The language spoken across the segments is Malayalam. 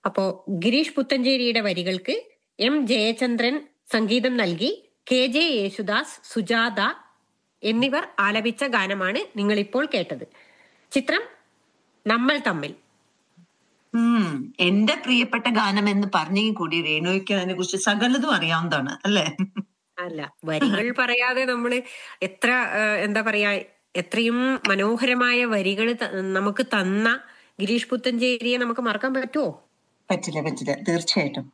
അപ്പോ ഗിരീഷ് പുത്തഞ്ചേരിയുടെ വരികൾക്ക് എം ജയചന്ദ്രൻ സംഗീതം നൽകി കെ ജെ യേശുദാസ് സുജാത എന്നിവർ ആലപിച്ച ഗാനമാണ് നിങ്ങൾ ഇപ്പോൾ കേട്ടത് ചിത്രം നമ്മൾ തമ്മിൽ ഉം എന്റെ പ്രിയപ്പെട്ട ഗാനം എന്ന് പറഞ്ഞെങ്കിൽ കൂടി രേണുയ്ക്ക് അതിനെ കുറിച്ച് സകലതും അറിയാവുന്നതാണ് അല്ലേ അല്ല വരികൾ പറയാതെ നമ്മള് എത്ര ആ, എന്താ പറയാ എത്രയും മനോഹരമായ വരികൾ നമുക്ക് തന്ന ഗിരീഷ് പുത്തഞ്ചേരിയെ നമുക്ക് മറക്കാൻ പറ്റുമോ പറ്റില്ല പറ്റില്ല തീർച്ചയായിട്ടും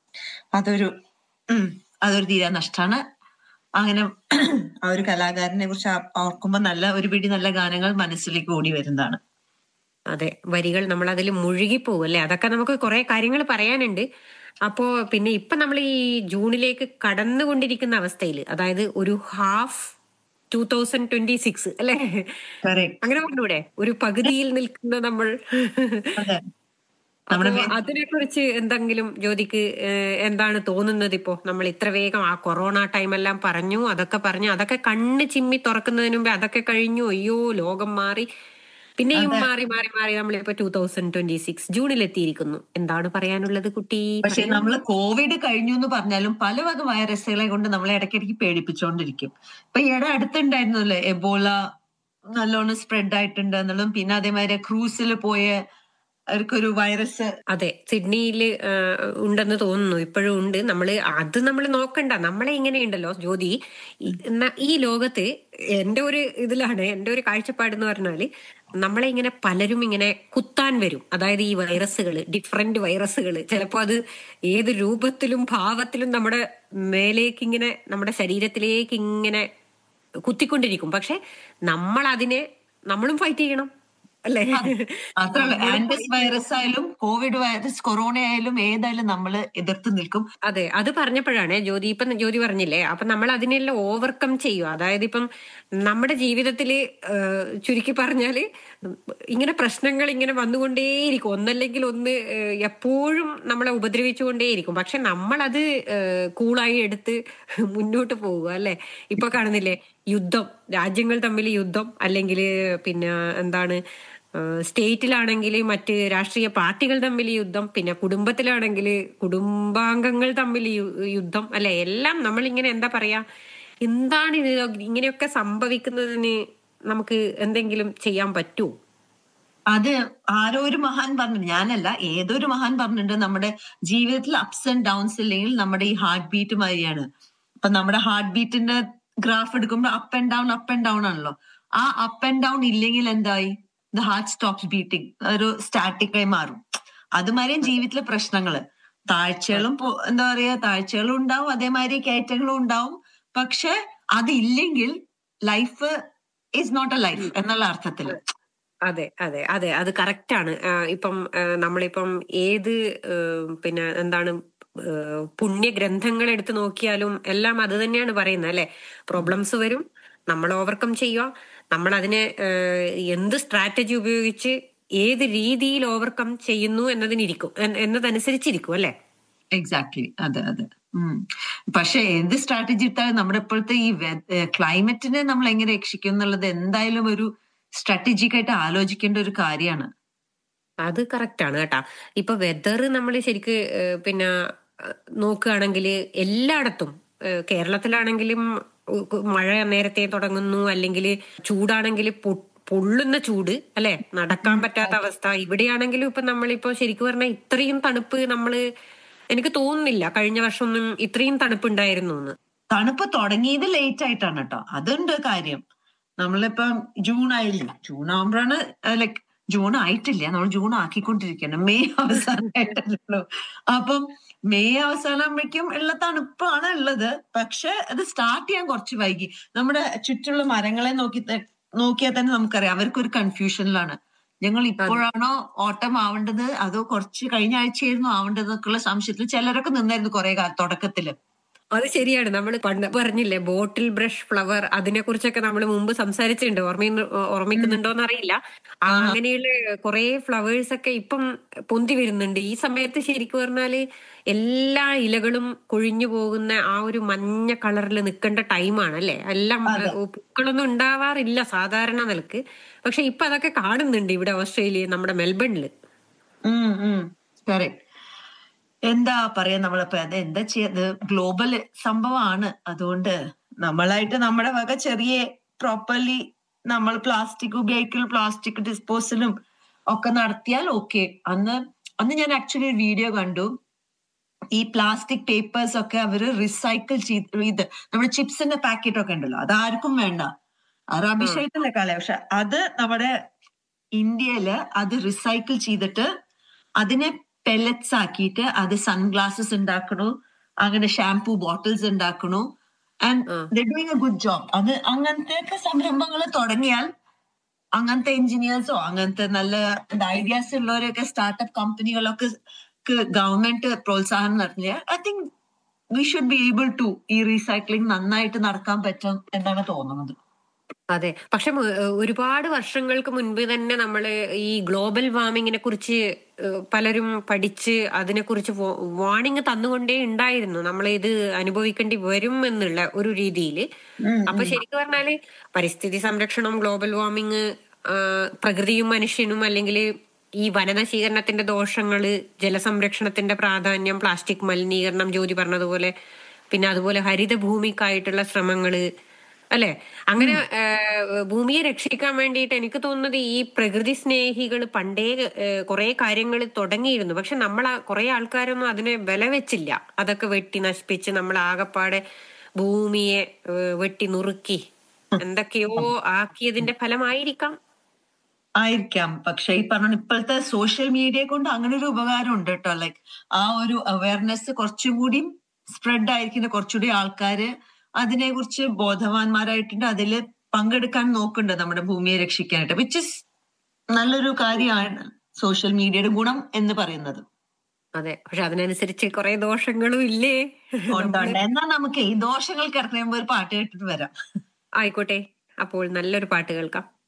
അതൊരു ഉം അതൊരു തീരാ നഷ്ടാണ് അങ്ങനെ ആ ഒരു കലാകാരനെ കുറിച്ച് ആ- ഓർക്കുമ്പോ നല്ല ഒരു പിടി നല്ല ഗാനങ്ങൾ മനസ്സിലേക്ക് ഓടി വരുന്നതാണ് അതെ വരികൾ നമ്മൾ അതിൽ മുഴുകിപ്പോവും അല്ലെ അതൊക്കെ നമുക്ക് കുറെ കാര്യങ്ങൾ പറയാനുണ്ട് അപ്പോ പിന്നെ ഇപ്പൊ നമ്മൾ ഈ ജൂണിലേക്ക് കടന്നുകൊണ്ടിരിക്കുന്ന അവസ്ഥയിൽ അതായത് ഒരു half two thousand twenty six അല്ലെ Correct. അങ്ങനെ പറഞ്ഞൂടെ ഒരു പകുതിയിൽ നിൽക്കുന്ന നമ്മൾ അതെ അപ്പോ നമ്മുടെ അതിനെ കുറിച്ച് എന്തെങ്കിലും ജ്യോതിക്ക് ഏഹ്, എന്താണ് തോന്നുന്നത് ഇപ്പോ നമ്മൾ ഇത്ര വേഗം ആ കൊറോണ ടൈം എല്ലാം പറഞ്ഞു അതൊക്കെ പറഞ്ഞു അതൊക്കെ കണ്ണ് ചിമ്മി തുറക്കുന്നതിന് മുമ്പേ അതൊക്കെ കഴിഞ്ഞു അയ്യോ ലോകം മാറി പിന്നെയും മാറി മാറി മാറി നമ്മളിപ്പോ ടൂ തൗസൻഡ് ട്വന്റി സിക്സ് ജൂണിൽ എത്തിയിരിക്കുന്നു എന്താണ് പറയാനുള്ളത് കുട്ടി പക്ഷെ നമ്മൾ കോവിഡ് കഴിഞ്ഞു എന്ന് പറഞ്ഞാലും പല വക വൈറസുകളെ കൊണ്ട് നമ്മളെ ഇടയ്ക്കിടയ്ക്ക് പേടിപ്പിച്ചുകൊണ്ടിരിക്കും ഇപ്പൊ ഈയിടെ അടുത്തുണ്ടായിരുന്നല്ലേ എബോള നല്ലോണം സ്പ്രെഡ് ആയിട്ടുണ്ട് എന്നുള്ളതും പിന്നെ അതേമാതിരി ക്രൂസിൽ പോയ അവർക്കൊരു വൈറസ് അതെ സിഡ്നിയിൽ ഉണ്ടെന്ന് തോന്നുന്നു ഇപ്പോഴും ഉണ്ട് നമ്മള് അത് നമ്മൾ നോക്കണ്ട നമ്മളെ ഇങ്ങനെയുണ്ടല്ലോ ജ്യോതി ഈ- ന- ഈ ലോകത്ത് എന്റെ ഒരു ഇതിലാണ് എന്റെ ഒരു കാഴ്ചപ്പാട് എന്ന് പറഞ്ഞാല് നമ്മളെ ഇങ്ങനെ പലരും ഇങ്ങനെ കുത്താൻ വരും അതായത് ഈ വൈറസുകൾ ഡിഫറെന്റ് വൈറസുകൾ ചിലപ്പോ അത് ഏത് രൂപത്തിലും ഭാവത്തിലും നമ്മുടെ മേലേക്ക് ഇങ്ങനെ നമ്മുടെ ശരീരത്തിലേക്ക് ഇങ്ങനെ കുത്തിക്കൊണ്ടിരിക്കും പക്ഷെ നമ്മൾ അതിനെ നമ്മളും ഫൈറ്റ് ചെയ്യണം അല്ലേ മാത്രമല്ല ആൻഡസ് വൈറസ് ആയാലും കോവിഡ് വൈറസ് കൊറോണ ആയാലും ഏതായാലും നമ്മൾ എതിർത്ത് നിൽക്കും അതെ അത് പറഞ്ഞപ്പോഴാണ് ജ്യോതി ഇപ്പം ജ്യോതി പറഞ്ഞില്ലേ അപ്പൊ നമ്മൾ അതിനെല്ലാം ഓവർകം ചെയ്യുക അതായത് ഇപ്പം നമ്മുടെ ജീവിതത്തിൽ ചുരുക്കി പറഞ്ഞാല് ഇങ്ങനെ പ്രശ്നങ്ങൾ ഇങ്ങനെ വന്നുകൊണ്ടേയിരിക്കും ഒന്നല്ലെങ്കിൽ ഒന്ന് ഏഹ്, എപ്പോഴും നമ്മളെ ഉപദ്രവിച്ചുകൊണ്ടേയിരിക്കും പക്ഷെ നമ്മളത് ഏഹ്, കൂളായി എടുത്ത് മുന്നോട്ട് പോവുക അല്ലെ ഇപ്പൊ കാണുന്നില്ലേ യുദ്ധം രാജ്യങ്ങൾ തമ്മിൽ യുദ്ധം അല്ലെങ്കിൽ പിന്നെ എന്താണ് സ്റ്റേറ്റിലാണെങ്കിൽ മറ്റ് രാഷ്ട്രീയ പാർട്ടികൾ തമ്മിൽ യുദ്ധം പിന്നെ കുടുംബത്തിലാണെങ്കിൽ കുടുംബാംഗങ്ങൾ തമ്മിൽ യു- യുദ്ധം അല്ലെ എല്ലാം നമ്മൾ ഇങ്ങനെ എന്താ പറയാ എന്താണ് ഇത് ഇങ്ങനെയൊക്കെ സംഭവിക്കുന്നതിന് നമുക്ക് എന്തെങ്കിലും ചെയ്യാൻ പറ്റുമോ അത് ആരോ ഒരു മഹാൻ പറഞ്ഞു ഞാനല്ല ഏതൊരു മഹാൻ പറഞ്ഞിട്ടുണ്ട് നമ്മുടെ ജീവിതത്തിൽ അപ്സ് ആൻഡ് ഡൗൺസ് ഇല്ലെങ്കിൽ നമ്മുടെ ഈ ഹാർട്ട് ബീറ്റ് മാതിരിയാണ് ഇപ്പൊ നമ്മുടെ ഹാർട്ട് ബീറ്റിന്റെ ഗ്രാഫ് എടുക്കുമ്പോൾ up and down up and down ആണല്ലോ ആ അപ്പ് ആൻഡ് ഡൗൺ ഇല്ലെങ്കിൽ എന്തായി ദ ഹാർട്ട് സ്റ്റോപ്സ് ബീറ്റിംഗ് ഒരു സ്റ്റാറ്റിക് ആയി മാറും അതുമാതിരിയും ജീവിതത്തിലെ പ്രശ്നങ്ങള് താഴ്ചകളും പോ- എന്താ പറയാ താഴ്ചകളും ഉണ്ടാവും അതേമാതിരി കയറ്റങ്ങളും ഉണ്ടാവും പക്ഷെ അതില്ലെങ്കിൽ life is not a life എന്നുള്ള അർത്ഥത്തില് അതെ അതെ അതെ അത് കറക്റ്റ് ആണ് ആ, ഇപ്പം ആ, നമ്മളിപ്പം ഏത് ആ, പിന്നെ എന്താണ് ആ, പുണ്യഗ്രന്ഥങ്ങൾ എടുത്തു നോക്കിയാലും എല്ലാം അത് തന്നെയാണ് പറയുന്നത് അല്ലെ പ്രോബ്ലംസ് വരും നമ്മൾ ഓവർകം ചെയ്യുക നമ്മൾ അതിനെ ആ, എന്ത് സ്ട്രാറ്റജി ഉപയോഗിച്ച് ഏത് രീതിയിൽ ഓവർകം ചെയ്യുന്നു എന്നതിനിരിക്കും എൻ- എന്നതനുസരിച്ചിരിക്കും അല്ലെ എക്സാക്ട്ലി അതെ അതെ ഉം. പക്ഷെ എന്ത് സ്ട്രാറ്റജി ഇട്ടാലും നമ്മുടെ ഇപ്പോഴത്തെ ഈ ക്ലൈമറ്റിനെ നമ്മൾ എങ്ങനെ രക്ഷിക്കും എന്നുള്ളത് എന്തായാലും ഒരു സ്ട്രാറ്റജിക് ആയിട്ട് ആലോചിക്കേണ്ട ഒരു കാര്യമാണ് അത് കറക്റ്റ് ആണ് കേട്ടാ ഇപ്പൊ വെതർ നമ്മൾ ശരിക്ക് ഏഹ്, പിന്നെ നോക്കുകയാണെങ്കിൽ എല്ലായിടത്തും ഏഹ്, കേരളത്തിലാണെങ്കിലും ഉ- മഴ നേരത്തെ തുടങ്ങുന്നു അല്ലെങ്കിൽ ചൂടാണെങ്കിൽ പൊള്ളുന്ന ചൂട് അല്ലെ നടക്കാൻ പറ്റാത്ത അവസ്ഥ ഇവിടെയാണെങ്കിലും ഇപ്പൊ നമ്മളിപ്പോ ശരിക്കും പറഞ്ഞാൽ ഇത്രയും തണുപ്പ് നമ്മള് എനിക്ക് തോന്നുന്നില്ല കഴിഞ്ഞ വർഷമൊന്നും ഇത്രയും തണുപ്പ് ഉണ്ടായിരുന്നു എന്ന് തണുപ്പ് തുടങ്ങിയത് ലേറ്റ് ആയിട്ടാണ് കേട്ടോ അതുണ്ട് കാര്യം നമ്മളിപ്പം ജൂൺ ആയില്ല ജൂൺ ആകുമ്പോഴാണ് ലൈക്ക് ജൂൺ ആയിട്ടില്ല നമ്മൾ ജൂൺ ആക്കിക്കൊണ്ടിരിക്കുകയാണ് മെയ് അവസാനമായിട്ടല്ലോ അപ്പം മെയ് അവസാനമാകുമ്പോഴേക്കും ഉള്ള തണുപ്പാണ് ഉള്ളത് പക്ഷെ അത് സ്റ്റാർട്ട് ചെയ്യാൻ കുറച്ച് വൈകി നമ്മുടെ ചുറ്റുള്ള മരങ്ങളെ നോക്കി ത- നോക്കിയാൽ തന്നെ നമുക്കറിയാം അവർക്കൊരു കൺഫ്യൂഷനിലാണ് ഞങ്ങൾ ഇപ്പോഴാണോ ഓട്ടം ആവേണ്ടത് അതോ കുറച്ച് കഴിഞ്ഞ ആഴ്ചയായിരുന്നു ആവേണ്ടത് എന്നൊക്കെയുള്ള സംശയത്തിൽ ചിലരൊക്കെ നിന്നായിരുന്നു കുറെ കാലം തുടക്കത്തില് അത് ശരിയാണ് നമ്മൾ പണ്ട് പറഞ്ഞില്ലേ ബോട്ടിൽ ബ്രഷ് ഫ്ലവർ അതിനെ കുറിച്ചൊക്കെ നമ്മൾ മുമ്പ് സംസാരിച്ചിട്ടുണ്ട് ഓർമ്മ ഓർമ്മിക്കുന്നുണ്ടോന്ന് അറിയില്ല ആ, അങ്ങനെയുള്ള കുറെ ഫ്ലവേഴ്സ് ഒക്കെ ഇപ്പം പൊന്തി വരുന്നുണ്ട് ഈ സമയത്ത് ശരിക്കും പറഞ്ഞാല് എല്ലാ ഇലകളും കൊഴിഞ്ഞു പോകുന്ന ആ ഒരു മഞ്ഞ കളറിൽ നിൽക്കേണ്ട ടൈമാണ് അല്ലെ എല്ലാം ഏഹ്, പൂക്കളൊന്നും ഉണ്ടാവാറില്ല സാധാരണ നിലക്ക് പക്ഷെ ഇപ്പൊ അതൊക്കെ കാണുന്നുണ്ട് ഇവിടെ ഓസ്ട്രേലിയ നമ്മുടെ മെൽബണില് ഉം ഉം correct. എന്താ പറയാ നമ്മളിപ്പോ അത് എന്താ ചെയ്യത് ഗ്ലോബൽ സംഭവമാണ് അതുകൊണ്ട് നമ്മളായിട്ട് നമ്മുടെ വക ചെറിയ പ്രോപ്പർലി നമ്മൾ പ്ലാസ്റ്റിക് ഉപയോഗിക്കൽ പ്ലാസ്റ്റിക് ഡിസ്പോസലും ഒക്കെ നടത്തിയാൽ ഓക്കെ അന്ന് അന്ന് ഞാൻ ആക്ച്വലി ഒരു വീഡിയോ കണ്ടു ഈ പ്ലാസ്റ്റിക് പേപ്പേഴ്സ് ഒക്കെ അവര് റിസൈക്കിൾ ചെയ്ത് ഇത് നമ്മുടെ ചിപ്സിന്റെ പാക്കറ്റ് ഒക്കെ ഉണ്ടല്ലോ അത് ആർക്കും വേണ്ട അത് അഭിഷേകത്തിലെ കളയ പക്ഷെ അത് നമ്മുടെ ഇന്ത്യയില് അത് റിസൈക്കിൾ ചെയ്തിട്ട് അതിനെ പെല്ലറ്റ്സ് ആക്കിയിട്ട് അത് സൺഗ്ലാസസ് ഉണ്ടാക്കണു അങ്ങനെ ഷാംപൂ ബോട്ടിൽസ് ഉണ്ടാക്കണു and doing a good job അത് അങ്ങനത്തെ സംരംഭങ്ങൾ തുടങ്ങിയാൽ അങ്ങനത്തെ എഞ്ചിനീയേഴ്സോ അങ്ങനത്തെ നല്ല ഐഡിയാസ് ഉള്ളവരൊക്കെ സ്റ്റാർട്ടപ്പ് കമ്പനികളൊക്കെ ഗവൺമെന്റ് പ്രോത്സാഹനം നടത്തിയ I think we should be able to ഈ റീസൈക്ലിംഗ് നന്നായിട്ട് നടക്കാൻ പറ്റും എന്നാണ് തോന്നുന്നത് അതെ പക്ഷെ മു- ഏഹ് ഒരുപാട് വർഷങ്ങൾക്ക് മുൻപ് തന്നെ നമ്മൾ ഈ ഗ്ലോബൽ വാർമിങ്ങിനെ കുറിച്ച് ഏഹ് പലരും പഠിച്ച് അതിനെക്കുറിച്ച് വാർണിംഗ് തന്നുകൊണ്ടേ ഉണ്ടായിരുന്നു നമ്മൾ ഇത് അനുഭവിക്കേണ്ടി വരും എന്നുള്ള ഒരു രീതിയിൽ അപ്പൊ ശരിക്കും പറഞ്ഞാല് പരിസ്ഥിതി സംരക്ഷണം ഗ്ലോബൽ വാർമിങ് പ്രകൃതിയും മനുഷ്യനും അല്ലെങ്കിൽ ഈ വനനശീകരണത്തിന്റെ ദോഷങ്ങള് ജലസംരക്ഷണത്തിന്റെ പ്രാധാന്യം പ്ലാസ്റ്റിക് മലിനീകരണം ജ്യോതി പറഞ്ഞതുപോലെ പിന്നെ അതുപോലെ ഹരിത ഭൂമിക്കായിട്ടുള്ള ശ്രമങ്ങള് അല്ലെ അങ്ങനെ ഏഹ്, ഭൂമിയെ രക്ഷിക്കാൻ വേണ്ടിയിട്ട് എനിക്ക് തോന്നുന്നത് ഈ പ്രകൃതി സ്നേഹികൾ പണ്ടേ കുറെ കാര്യങ്ങൾ തുടങ്ങിയിരുന്നു പക്ഷെ നമ്മൾ കുറെ ആൾക്കാരൊന്നും അതിനെ വില വെച്ചില്ല അതൊക്കെ വെട്ടി നശിപ്പിച്ച് നമ്മൾ ആകപ്പാടെ ഭൂമിയെ ഏഹ്, വെട്ടി നുറുക്കി എന്തൊക്കെയോ ആക്കിയതിന്റെ ഫലമായിരിക്കാം ആയിരിക്കാം പക്ഷെ ഈ പറഞ്ഞ ഇപ്പോഴത്തെ സോഷ്യൽ മീഡിയ കൊണ്ട് അങ്ങനെ ഒരു ഉപകാരം ഉണ്ട് കേട്ടോ ലൈക്ക് ആ ഒരു അവയർനെസ് കുറച്ചും കൂടി സ്പ്രെഡ് ആയിരിക്കുന്ന കുറച്ചുകൂടി ആൾക്കാര് അതിനെ കുറിച്ച് ബോധവാന്മാരായിട്ടുണ്ട് അതിൽ പങ്കെടുക്കാൻ നോക്കുന്നുണ്ട് നമ്മുടെ ഭൂമിയെ രക്ഷിക്കാനായിട്ട് വിച്ച് ഇസ് നല്ലൊരു കാര്യമാണ് സോഷ്യൽ മീഡിയയുടെ ഗുണം എന്ന് പറയുന്നത് അതെ പക്ഷെ അതിനനുസരിച്ച് കുറെ ദോഷങ്ങളും ഇല്ലേ ഉണ്ടുണ്ട് എന്നാൽ നമുക്ക് ഈ ദോഷങ്ങൾ കിടക്കുമ്പോൾ ഒരു പാട്ട് കേട്ടിട്ട് വരാം ആയിക്കോട്ടെ അപ്പോൾ നല്ലൊരു പാട്ട് കേൾക്കാം